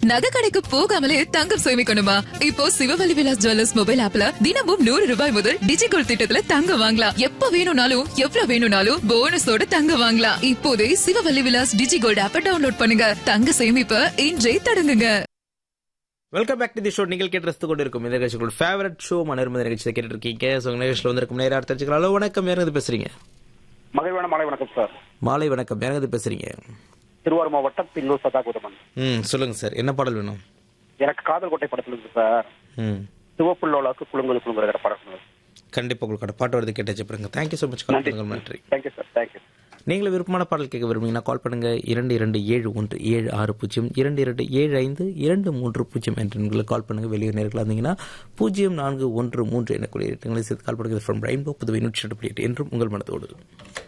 நகை கடைக்கு போகாமலே தங்கம் சேமிக்கணுமா இப்போ சிவவலி விலாஸ் ஜுவல்லர்ஸ் மொபைல் ஆப்ல தினமும் நூறு ரூபாய் முதல் டிஜிகோல்ட் திட்டத்துல தங்கம் வாங்கலாம் எப்ப வேணும்னாலும் எவ்வளவு வேணும்னாலும் போனஸோட தங்கம் வாங்கலாம் இப்போதே சிவவல்லி விலாஸ் டிஜிகோல்ட் ஆப்ப டவுன்லோட் பண்ணுங்க தங்க சேமிப்ப இன்றே தொடங்குங்க welcome back to the show நீங்கள் கேட்டு ரசித்து கொண்டு இருக்கும் இந்த நிகழ்ச்சிகளோட ஃபேவரட் ஷோ மனோரம நிகழ்ச்சியை கேட்டு இருக்கீங்க ஸோ நிகழ்ச்சியில் வந்திருக்கும் நேரம் தெரிஞ்சுக்கலாம் ஹலோ வணக்கம் யாரது பேசுறீங்க மகிழ்வான மாலை வணக்கம் சார் மாலை வணக்கம் யாரது பேசுறீங்க திருவாரூர் மாவட்டம் பில்லூர் சதாகுதமன் ம் சொல்லுங்க சார் என்ன பாடல் வேணும் எனக்கு காதல் கோட்டை படத்துல இருக்கு சார் ம் சிவப்புள்ளோலாக்கு குழுங்குது குழுங்குற படம் கண்டிப்பாக உங்களுக்கான பாட்டு வருது கேட்டு வச்சுப்படுங்க தேங்க்யூ ஸோ மச் கால் நன்றி பண்ணுங்க நன்றி தேங்க்யூ சார் தேங்க்யூ நீங்களும் விருப்பமான பாடல் கேட்க விரும்புங்கன்னா கால் பண்ணுங்க இரண்டு இரண்டு ஏழு ஒன்று ஏழு ஆறு பூஜ்ஜியம் இரண்டு இரண்டு ஏழு ஐந்து இரண்டு மூன்று பூஜ்ஜியம் என்ற எண்களுக்கு கால் பண்ணுங்க வெளியூர் நேர்கள் வந்தீங்கன்னா பூஜ்ஜியம் நான்கு ஒன்று மூன்று எனக்குரிய எட்டுங்களை சேர்த்து கால் பண்ணுங்க ஃப்ரம் ரெயின்போ புதுவை நூற்றி ரெண்டு புள்ளி எட்டு என்றும் உங்கள் மனதோடு